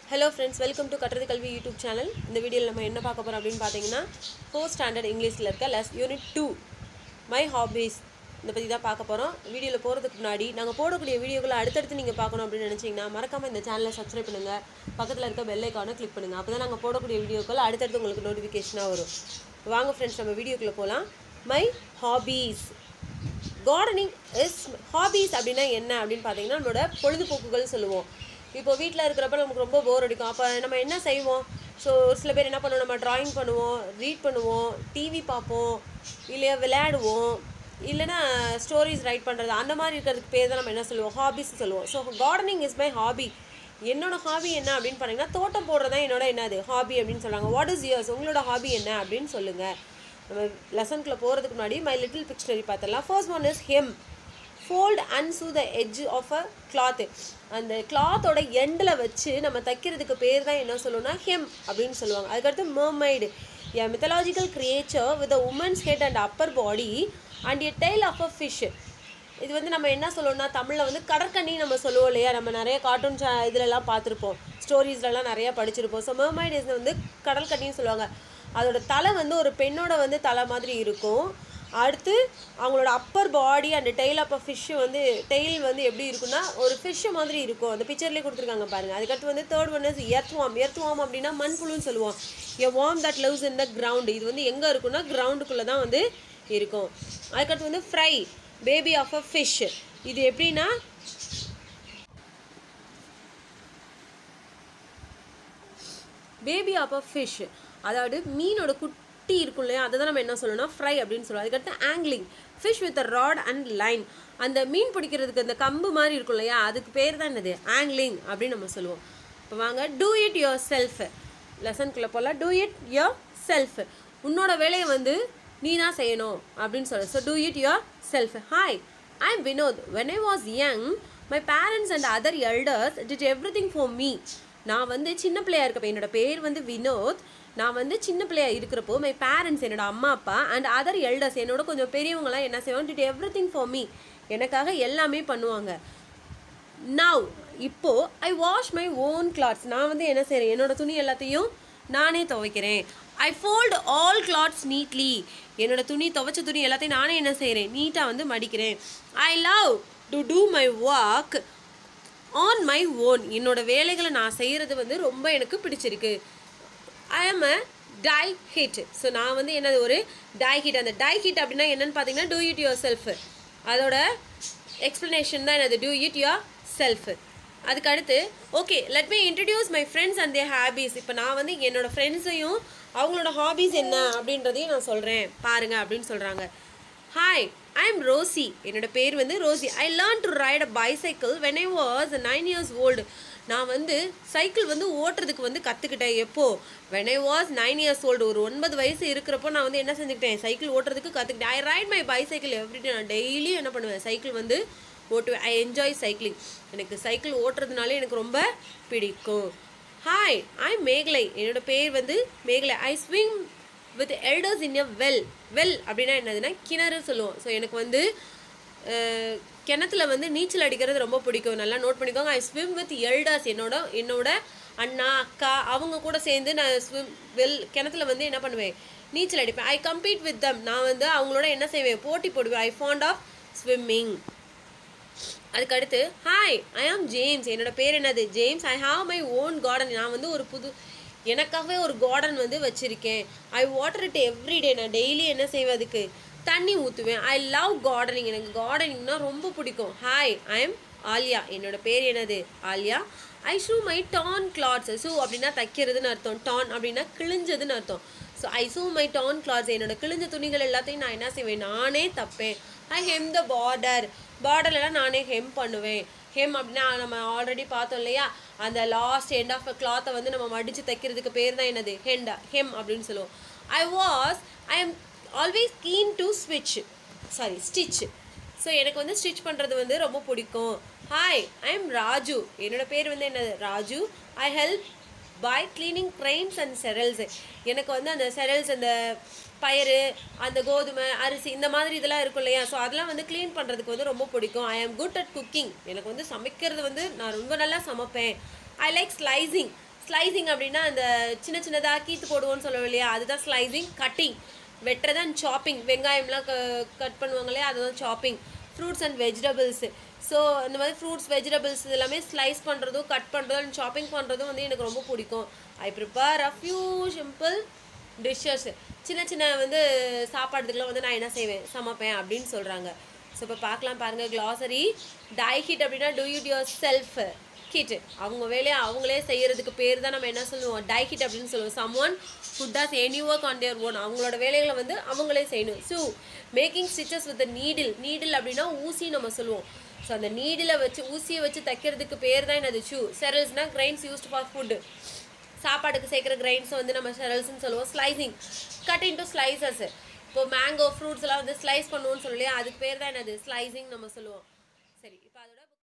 hello friends welcome to கட்டுறது கல்வி YouTube channel இந்த வீடியோவில் நம்ம என்ன பார்க்க போகிறோம் அப்படின்னு பார்த்தீங்கன்னா ஃபோர்த் ஸ்டாண்டர்ட் இங்கிலீஷில் இருக்க less unit two my hobbies இதை பற்றி தான் பார்க்க போகிறோம் வீடியோவில் போகிறதுக்கு முன்னாடி நாங்கள் போடக்கூடிய வீடியோக்களை அடுத்தடுத்து நீங்கள் பார்க்கணும் அப்படின்னு நினச்சிங்கன்னா மறக்காமல் இந்த சேனலை சப்ஸ்கிரைப் பண்ணுங்கள் பக்கத்தில் இருக்க பெல் ஐக்கானை கிளிக் பண்ணுங்கள் அப்போ தான் நாங்கள் போடக்கூடிய வீடியோக்கள் அடுத்தடுத்து உங்களுக்கு நோட்டிஃபிகேஷனாக வரும் வாங்க ஃப்ரெண்ட்ஸ் நம்ம வீடியோக்குள்ளே போகலாம் my hobbies gardening is hobbies அப்படின்னா என்ன அப்படின்னு பார்த்தீங்கன்னா நம்மளோட பொழுதுபோக்குகள் சொல்லுவோம் இப்போ வீட்டில் இருக்கிறப்ப நமக்கு ரொம்ப போர் அடிக்கும் அப்போ நம்ம என்ன செய்வோம் ஸோ சில பேர் என்ன பண்ணுவோம் நம்ம ட்ராயிங் பண்ணுவோம் ரீட் பண்ணுவோம் டிவி பார்ப்போம் இல்லையா விளையாடுவோம் இல்லைன்னா ஸ்டோரிஸ் ரைட் பண்ணுறது அந்த மாதிரி இருக்கிறதுக்கு பேர் தான் நம்ம என்ன சொல்லுவோம் ஹாபிஸ் சொல்லுவோம் so gardening is my hobby என்னோட ஹாபி என்ன அப்படின்னு பார்த்தீங்கன்னா தோட்டம் போடுறது தான் என்னோட என்னது ஹாபி அப்படின்னு சொல்கிறாங்க வாட் இஸ் யர்ஸ் உங்களோட ஹாபி என்ன அப்படின்னு சொல்லுங்கள் நம்ம லெசனுக்குள்ளே போகிறதுக்கு முன்னாடி மை லிட்டில் பிக்ஷனரி பார்த்துடலாம் first one is hem fold and sew the edge of a cloth அந்த கிளாத்தோட எண்டில் வச்சு நம்ம தைக்கிறதுக்கு பேர் தான் என்ன சொல்லுவோம்னா ஹெம் அப்படின்னு சொல்லுவாங்க அதுக்கடுத்து mermaid a mythological creature with a woman's head and upper body and a tail of a fish இது வந்து நம்ம என்ன சொல்லுவோம்னா தமிழில் வந்து கடற்கண்ணி நம்ம சொல்லுவோம் இல்லையா நம்ம நிறைய கார்ட்டூன் சா இதுலலாம் பார்த்துருப்போம் ஸ்டோரிஸ்லலாம் நிறைய படிச்சிருப்போம் ஸோ mermaid is வந்து கடல் கண்ணின்னு சொல்லுவாங்க அதோட தலை வந்து ஒரு பெண்ணோட வந்து தலை மாதிரி இருக்கும் அடுத்து அவங்களோட upper body and tail of a fish வந்து டெய்ல் வந்து எப்படி இருக்குன்னா ஒரு ஃபிஷ்ஷு மாதிரி இருக்கும் அந்த பிக்சர்லேயே கொடுத்துருக்காங்க பாருங்கள் அதுக்கடுத்து வந்து third one is earth worm earth worm அப்படின்னா மண்புழுன்னு சொல்லுவோம் a worm that lives in the ground இது வந்து எங்கே இருக்குன்னா கிரவுண்டுக்குள்ளே தான் வந்து இருக்கும் அதுக்கடுத்து வந்து fry baby of a fish இது எப்படின்னா பேபி ஆஃப் அ ஃபிஷ் அதாவது மீனோட குட்டி இருக்கும் இல்லையா அதை தான் நம்ம என்ன சொல்லணும்னா ஃப்ரை அப்படின்னு சொல்லுவோம் அதுக்கடுத்து angling fish with rod and line அந்த மீன் பிடிக்கிறதுக்கு அந்த கம்பு மாதிரி இருக்கும் இல்லையா அதுக்கு பேர் தான் என்னது ஆங்கிலிங் அப்படின்னு நம்ம சொல்லுவோம் இப்போ வாங்க டூ இட் யோர் செல்ஃப் லெசனுக்குள்ளே போகலாம் டூ இட் யோர் செல்ஃப் உன்னோட வேலையை வந்து நீ தான் செய்யணும் அப்படின்னு சொல்ல so do it yourself hi I am Vinod when I was young my parents and other elders did everything for me நான் வந்து சின்ன பிள்ளையா இருக்கப்ப என்னோட பேர் வந்து வினோத் நான் வந்து சின்ன பிள்ளையா இருக்கிறப்போ மை பேரண்ட்ஸ் என்னோட அம்மா அப்பா அண்ட் அதர் எல்டர்ஸ் என்னோட கொஞ்சம் பெரியவங்களாம் என்ன செய்வாங்க did everything for me எனக்காக எல்லாமே பண்ணுவாங்க நவ் இப்போ I wash my own clothes நான் வந்து என்ன செய்கிறேன் என்னோட துணி எல்லாத்தையும் நானே துவைக்கிறேன் I fold all clothes neatly என்னோட துணி துவைச்ச துணி எல்லாத்தையும் நானே என்ன செய்கிறேன் நீட்டாக வந்து மடிக்கிறேன் I love to do my work on my own என்னோட வேலைகளை நான் செய்கிறது வந்து ரொம்ப எனக்கு பிடிச்சிருக்கு ஐ ஆம் அ டை ஹிட் ஸோ நான் வந்து என்னது ஒரு டை ஹிட் அந்த டை ஹிட் அப்படின்னா என்னன்னு பார்த்தீங்கன்னா டூ இட் யுவர் செல்ஃப் அதோட எக்ஸ்ப்ளனேஷன் தான் என்னது டூ இட் யுவர் செல்ஃப் அதுக்கு அடுத்து okay let me introduce my friends and their hobbies இப்போ நான் வந்து என்னோட ஃப்ரெண்ட்ஸையும் அவங்களோட ஹாபீஸ் என்ன அப்படின்றதையும் நான் சொல்கிறேன் பாருங்க அப்படின்னு சொல்கிறாங்க ஹாய் ஐ எம் ரோசி என்னோட பேர் வந்து Rosie I learn to ride a bicycle when I was nine years old நான் வந்து சைக்கிள் வந்து ஓட்டுறதுக்கு வந்து கற்றுக்கிட்டேன் எப்போ when I was nine years old ஒரு ஒன்பது வயசு இருக்கிறப்போ நான் வந்து என்ன செஞ்சுக்கிட்டேன் சைக்கிள் ஓட்டுறதுக்கு கற்றுக்கிட்டேன் I ride my bicycle every day நான் டெய்லியும் என்ன பண்ணுவேன் சைக்கிள் வந்து ஓட்டுவேன் ஐ என்ஜாய் சைக்கிளிங் எனக்கு சைக்கிள் ஓட்டுறதுனால எனக்கு ரொம்ப பிடிக்கும் ஹாய் ஐ மேகலை என்னோட பேர் வந்து Megalai I swim with elders in a well well அப்படின்னா என்னதுன்னா கிணறு சொல்லுவோம் ஸோ எனக்கு வந்து அஹ், கிணத்துல வந்து நீச்சல் அடிக்கிறது ரொம்ப பிடிக்கும் நல்லா நோட் பண்ணிக்கோங்க ஐ ஸ்விம் வித் எல்டர்ஸ் என்னோட என்னோட அண்ணா அக்கா அவங்க கூட சேர்ந்து நான் ஸ்விம் வெல் கிணத்துல வந்து என்ன பண்ணுவேன் நீச்சல் அடிப்பேன் ஐ கம்பீட் வித் தம் நான் வந்து அவங்களோட என்ன செய்வேன் போட்டி போடுவேன் ஐ ஃபாண்ட் ஆஃப் ஸ்விம்மிங் அதுக்கு அடுத்து ஹாய் ஐ ஆம் ஜேம்ஸ் என்னோட பேர் என்னது James I have my own garden நான் வந்து ஒரு புது எனக்காகவே ஒரு கார்டன் வந்து வச்சுருக்கேன் ஐ வாட்டர் இட் எவ்ரிடே நான் டெய்லி என்ன செய்வேன் அதுக்கு தண்ணி ஊற்றுவேன் ஐ லவ் கார்டனிங் எனக்கு கார்டனிங்னா ரொம்ப பிடிக்கும் ஹாய் ஐ எம் ஆலியா என்னோட பேர் என்னது Alia I sew my torn clothes sew அப்படின்னா தைக்கிறதுன்னு அர்த்தம் டான் அப்படின்னா கிழிஞ்சதுன்னு அர்த்தம் so I sew my torn clothes என்னோட கிழிஞ்ச துணிகள் எல்லாத்தையும் நான் என்ன செய்வேன் நானே தப்பேன் ஐ ஹெம் த பார்டர் பார்டர்லாம் நானே ஹெம் பண்ணுவேன் ஹெம் அப்படின்னா நம்ம ஆல்ரெடி பார்த்தோம் இல்லையா அந்த லாஸ்ட் எண்ட் ஆஃப் கிளாத்தை வந்து நம்ம மடித்து தைக்கிறதுக்கு பேர் தான் என்னது ஹெண்டா ஹெம் அப்படின்னு சொல்லுவோம் I was I am always keen to ஸ்விட்ச் சாரி ஸ்டிச் ஸோ எனக்கு வந்து ஸ்டிச் பண்ணுறது வந்து ரொம்ப பிடிக்கும் ஹாய் ஐ எம் ராஜு என்னோட பேர் வந்து என்னது Raju I help by cleaning grains and cereals எனக்கு வந்து அந்த செரல்ஸ் அந்த பயிறு அந்த கோதுமை அரிசி இந்த மாதிரி இதெல்லாம் இருக்கும் இல்லையா ஸோ அதெல்லாம் வந்து க்ளீன் பண்ணுறதுக்கு வந்து ரொம்ப பிடிக்கும் ஐ ஆம் குட் அட் குக்கிங் எனக்கு வந்து சமைக்கிறது வந்து நான் ரொம்ப நல்லா சமைப்பேன் ஐ லைக் ஸ்லைசிங் ஸ்லைசிங் அப்படின்னா அந்த சின்ன சின்னதாக கீத்து போடுவோம்னு சொல்லுவோம் இல்லையா அதுதான் ஸ்லைசிங் கட்டிங் வெட்டுறது அண்ட் சாப்பிங் வெங்காயம்லாம் க கட் பண்ணுவாங்க இல்லையா அதுதான் chopping fruits and vegetables so இந்த மாதிரி ஃப்ரூட்ஸ் வெஜிடபிள்ஸ் இது எல்லாமே ஸ்லைஸ் பண்ணுறதும் கட் பண்ணுறதும் அண்ட் ஷாப்பிங் பண்ணுறதும் வந்து எனக்கு ரொம்ப பிடிக்கும் I prepare a few simple dishes சின்ன சின்ன வந்து சாப்பாடுக்குலாம் வந்து நான் என்ன செய்வேன் சமைப்பேன் அப்படின்னு சொல்கிறாங்க ஸோ இப்போ பார்க்கலாம் பாருங்கள் க்ளாசரி டை ஹிட் அப்படின்னா டூ இட் யுவர் செல்ஃப் கிட் அவங்க வேலையை அவங்களே செய்யறதுக்கு பேர் தான் நம்ம என்ன சொல்லுவோம் டை ஹிட் அப்படின்னு சொல்லுவோம் someone put does any work on their own அவங்களோட வேலைகளை வந்து அவங்களே செய்யணும் so making stitches with needle needle அப்படின்னா ஊசி நம்ம சொல்லுவோம் ஸோ அந்த நீடில் வச்சு ஊசியை வச்சு தைக்கிறதுக்கு பேர் தான் என்னது ஷூ செரல்ஸ்னால் கிரைன்ஸ் யூஸ்ட் ஃபார் ஃபுட்டு சாப்பாடுக்கு சேர்க்குற கிரைன்ஸை வந்து நம்ம ஷெரல்ஸ்னு சொல்லுவோம் ஸ்லைசிங் கட் இன்டு ஸ்லைசஸ் இப்போ மேங்கோ ஃப்ரூட்ஸ் எல்லாம் வந்து ஸ்லைஸ் பண்ணுவோம்னு சொல்லலையா அதுக்கு பேர் தான் என்னது ஸ்லைசிங் நம்ம சொல்லுவோம் சரி இப்போ அதோட